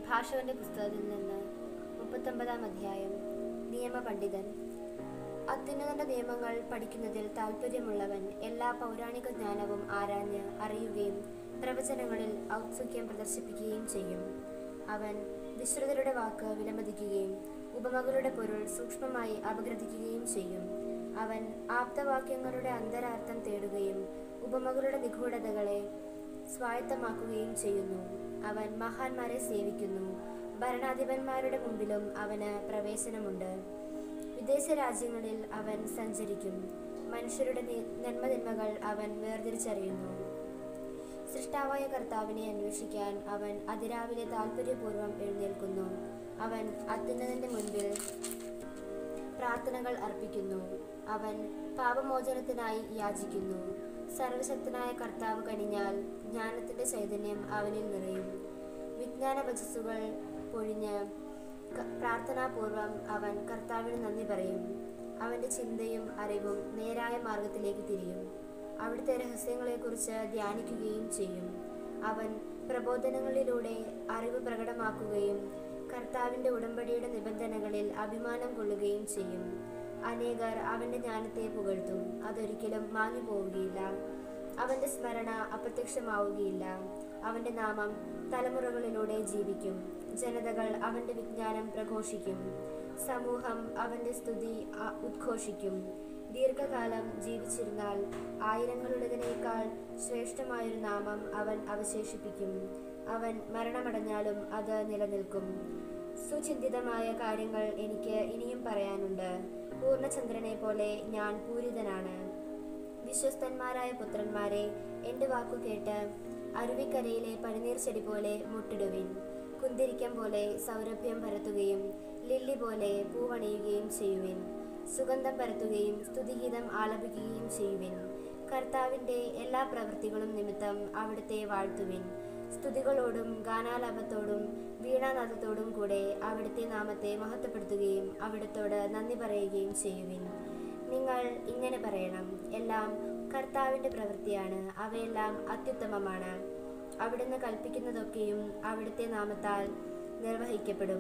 പ്രഭാഷകന്റെ പുസ്തകത്തിൽ നിന്ന് മുപ്പത്തൊമ്പതാം അധ്യായം നിയമപണ്ഡിതൻ അത്യുന്നതന്റെ നിയമങ്ങൾ പഠിക്കുന്നതിൽ താല്പര്യമുള്ളവൻ എല്ലാ പൗരാണിക ജ്ഞാനവും ആരാഞ്ഞ് അറിയുകയും പ്രവചനങ്ങളിൽ ഔത്സുക്യം പ്രദർശിപ്പിക്കുകയും ചെയ്യും അവൻ വിശ്രുതരുടെ വാക്ക് വിലമതിക്കുകയും ഉപമകളുടെ പൊരുൾ സൂക്ഷ്മമായി അപഗ്രഥിക്കുകയും ചെയ്യും അവൻ ആപ്തവാക്യങ്ങളുടെ അന്തരാർത്ഥം തേടുകയും ഉപമകളുടെ നിഗൂഢതകളെ സ്വായത്തമാക്കുകയും ചെയ്യുന്നു അവൻ മഹാന്മാരെ സേവിക്കുന്നു ഭരണാധിപന്മാരുടെ മുമ്പിലും അവന് പ്രവേശനമുണ്ട് വിദേശ രാജ്യങ്ങളിൽ അവൻ സഞ്ചരിക്കും മനുഷ്യരുടെ നി- നന്മതിന്മകൾ അവൻ വേർതിരിച്ചറിയുന്നു സൃഷ്ടാവായ കർത്താവിനെ അന്വേഷിക്കാൻ അവൻ അതിരാവിലെ താല്പര്യപൂർവ്വം എഴുന്നേൽക്കുന്നു അവൻ അത്യുന്നതന്റെ മുൻപിൽ പ്രാർത്ഥനകൾ അർപ്പിക്കുന്നു അവൻ പാപമോചനത്തിനായി യാചിക്കുന്നു സർവശക്തനായ കർത്താവ് കനിഞ്ഞാൽ ജ്ഞാനത്തിന്റെ ചൈതന്യം അവനിൽ നിറയും വിജ്ഞാന വചസ്സുകൾ പൊഴിഞ്ഞ് ക- പ്രാർത്ഥനാപൂർവം അവൻ കർത്താവിന് നന്ദി പറയും അവന്റെ ചിന്തയും അറിവും നേരായ മാർഗത്തിലേക്ക് തിരിയും അവിടുത്തെ രഹസ്യങ്ങളെക്കുറിച്ച് ധ്യാനിക്കുകയും ചെയ്യും അവൻ പ്രബോധനങ്ങളിലൂടെ അറിവ് പ്രകടമാക്കുകയും കർത്താവിന്റെ ഉടമ്പടിയുടെ നിബന്ധനകളിൽ അഭിമാനം കൊള്ളുകയും ചെയ്യും അനേകർ അവന്റെ ജ്ഞാനത്തെ പുകഴ്ത്തും അതൊരിക്കലും മാഞ്ഞു പോവുകയില്ല അവന്റെ സ്മരണ അപ്രത്യക്ഷമാവുകയില്ല അവന്റെ നാമം തലമുറകളിലൂടെ ജീവിക്കും ജനതകൾ അവന്റെ വിജ്ഞാനം പ്രഘോഷിക്കും സമൂഹം അവന്റെ സ്തുതി ആ- ഉദ്ഘോഷിക്കും ദീർഘകാലം ജീവിച്ചിരുന്നാൽ ആയിരങ്ങളുടേതിനേക്കാൾ ശ്രേഷ്ഠമായൊരു നാമം അവൻ അവശേഷിപ്പിക്കും അവൻ മരണമടഞ്ഞാലും അത് നിലനിൽക്കും സുചിന്തിതമായ കാര്യങ്ങൾ എനിക്ക് ഇനിയും പറയാനുണ്ട് പൂർണ്ണചന്ദ്രനെ പോലെ ഞാൻ പൂരിതനാണ് വിശ്വസ്തന്മാരായ പുത്രന്മാരെ എൻ്റെ വാക്കു കേട്ട് അരുവിക്കരയിലെ പനിനീർ ചെടി പോലെ മുട്ടിടുവിൻ കുന്തിരിക്കം പോലെ സൗരഭ്യം പരത്തുകയും ലില്ലി പോലെ പൂവണിയുകയും ചെയ്യുവിൻ സുഗന്ധം പരത്തുകയും സ്തുതിഗീതം ആലപിക്കുകയും ചെയ്യുവിൻ കർത്താവിൻ്റെ എല്ലാ പ്രവൃത്തികളും നിമിത്തം അവിടുത്തെ വാഴ്ത്തുവിൻ സ്തുതികളോടും ഗാനാലാപത്തോടും വീണാനാദത്തോടും കൂടെ അവിടുത്തെ നാമത്തെ മഹത്വപ്പെടുത്തുകയും അവിടുത്തോട് നന്ദി പറയുകയും ചെയ്യുവിൻ നിങ്ങൾ ഇങ്ങനെ പറയണം എല്ലാം കർത്താവിൻ്റെ പ്രവൃത്തിയാണ് അവയെല്ലാം അത്യുത്തമമാണ് അവിടുന്ന് കൽപ്പിക്കുന്നതൊക്കെയും അവിടുത്തെ നാമത്താൽ നിർവഹിക്കപ്പെടും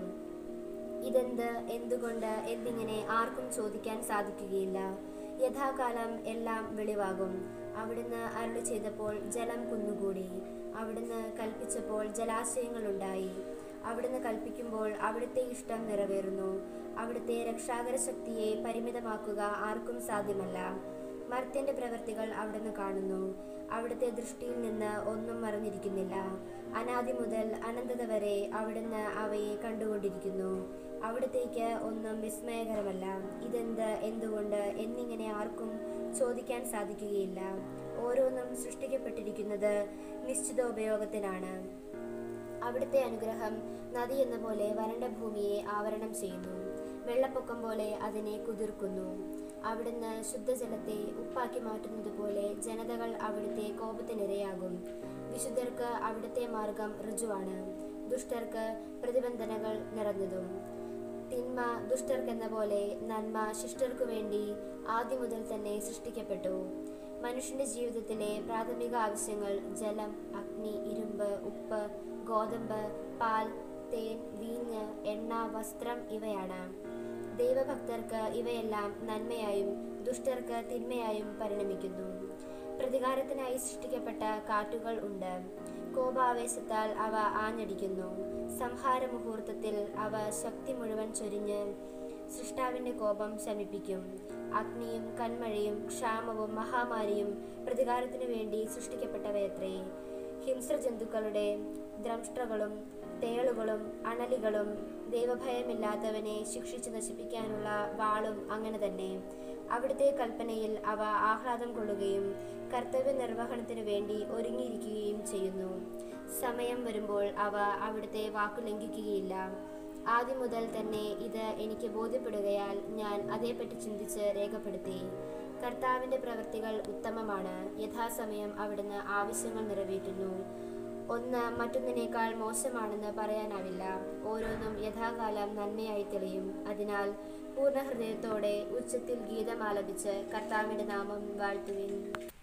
ഇതെന്ത് എന്തുകൊണ്ട് എന്നിങ്ങനെ ആർക്കും ചോദിക്കാൻ സാധിക്കുകയില്ല യഥാകാലം എല്ലാം വെളിവാകും അവിടുന്ന് അരുളി ചെയ്തപ്പോൾ ജലം കുന്നുകൂടി അവിടുന്ന് കൽപ്പിച്ചപ്പോൾ ജലാശയങ്ങളുണ്ടായി അവിടുന്ന് കൽപ്പിക്കുമ്പോൾ അവിടുത്തെ ഇഷ്ടം നിറവേറുന്നു അവിടുത്തെ രക്ഷാകര ശക്തിയെ പരിമിതമാക്കുക ആർക്കും സാധ്യമല്ല മർത്യന്റെ പ്രവൃത്തികൾ അവിടുന്ന് കാണുന്നു അവിടുത്തെ ദൃഷ്ടിയിൽ നിന്ന് ഒന്നും മറഞ്ഞിരിക്കുന്നില്ല അനാദി മുതൽ അനന്തത വരെ അവിടുന്ന് അവയെ കണ്ടുകൊണ്ടിരിക്കുന്നു അവിടത്തേക്ക് ഒന്നും വിസ്മയകരമല്ല ഇതെന്ത് എന്തുകൊണ്ട് എന്നിങ്ങനെ ആർക്കും ചോദിക്കാൻ സാധിക്കുകയില്ല ഓരോന്നും സൃഷ്ടിക്കപ്പെട്ടിരിക്കുന്നത് നിശ്ചിതോപയോഗത്തിനാണ് അവിടുത്തെ അനുഗ്രഹം നദി എന്ന പോലെ വരണ്ട ഭൂമിയെ ആവരണം ചെയ്യുന്നു വെള്ളപ്പൊക്കം പോലെ അതിനെ കുതിർക്കുന്നു അവിടുന്ന് ശുദ്ധജലത്തെ ഉപ്പാക്കി മാറ്റുന്നത് പോലെ ജനതകൾ അവിടുത്തെ കോപത്തിനിരയാകും വിശുദ്ധർക്ക് അവിടുത്തെ മാർഗം ഋജുവാണ് ദുഷ്ടർക്ക് പ്രതിബന്ധനകൾ നിറഞ്ഞതും തിന്മ ദുഷ്ടർക്കെന്ന പോലെ നന്മ ശിഷ്ടർക്കു വേണ്ടി ആദ്യം മുതൽ തന്നെ സൃഷ്ടിക്കപ്പെട്ടു മനുഷ്യന്റെ ജീവിതത്തിലെ പ്രാഥമിക ആവശ്യങ്ങൾ ജലം അഗ്നി ഇരുമ്പ് ഉപ്പ് ഗോതമ്പ് പാൽ തേൻ വീഞ്ഞ് എണ്ണ വസ്ത്രം ഇവയാണ് ദൈവഭക്തർക്ക് ഇവയെല്ലാം നന്മയായും ദുഷ്ടർക്ക് തിന്മയായും പരിണമിക്കുന്നു പ്രതികാരത്തിനായി സൃഷ്ടിക്കപ്പെട്ട കാറ്റുകൾ ഉണ്ട് കോപാവേശത്താൽ അവ ആഞ്ഞടിക്കുന്നു സംഹാര മുഹൂർത്തത്തിൽ അവ ശക്തി മുഴുവൻ ചൊരിഞ്ഞ് സൃഷ്ടാവിന്റെ കോപം ശമിപ്പിക്കും അഗ്നിയും കന്മഴയും ക്ഷാമവും മഹാമാരിയും പ്രതികാരത്തിനു വേണ്ടി സൃഷ്ടിക്കപ്പെട്ടവയത്രേ ഹിംസ്രജന്തുക്കളുടെ ദ്രംഷ്ട്രകളും തേളുകളും അണലികളും ദൈവഭയമില്ലാത്തവനെ ശിക്ഷിച്ച് നശിപ്പിക്കാനുള്ള വാളും അങ്ങനെ തന്നെ അവിടുത്തെ കൽപ്പനയിൽ അവ ആഹ്ലാദം കൊള്ളുകയും കർത്തവ്യ നിർവഹണത്തിനു വേണ്ടി ഒരുങ്ങിയിരിക്കുകയും ചെയ്യുന്നു സമയം വരുമ്പോൾ അവ അവിടുത്തെ വാക്കു ലംഘിക്കുകയില്ല ആദ്യം മുതൽ തന്നെ ഇത് എനിക്ക് ബോധ്യപ്പെടുകയാൽ ഞാൻ അതേപ്പറ്റി ചിന്തിച്ച് രേഖപ്പെടുത്തി കർത്താവിന്റെ പ്രവൃത്തികൾ ഉത്തമമാണ് യഥാസമയം അവിടുന്ന് ആവശ്യങ്ങൾ നിറവേറ്റുന്നു ഒന്ന് മറ്റൊന്നിനേക്കാൾ മോശമാണെന്ന് പറയാനാവില്ല ഓരോന്നും യഥാകാലം നന്മയായി തെളിയും അതിനാൽ പൂർണ്ണ ഹൃദയത്തോടെ ഉച്ചത്തിൽ ഗീതം ആലപിച്ച് കർത്താവിന്റെ നാമം വാഴ്ത്തുവിൻ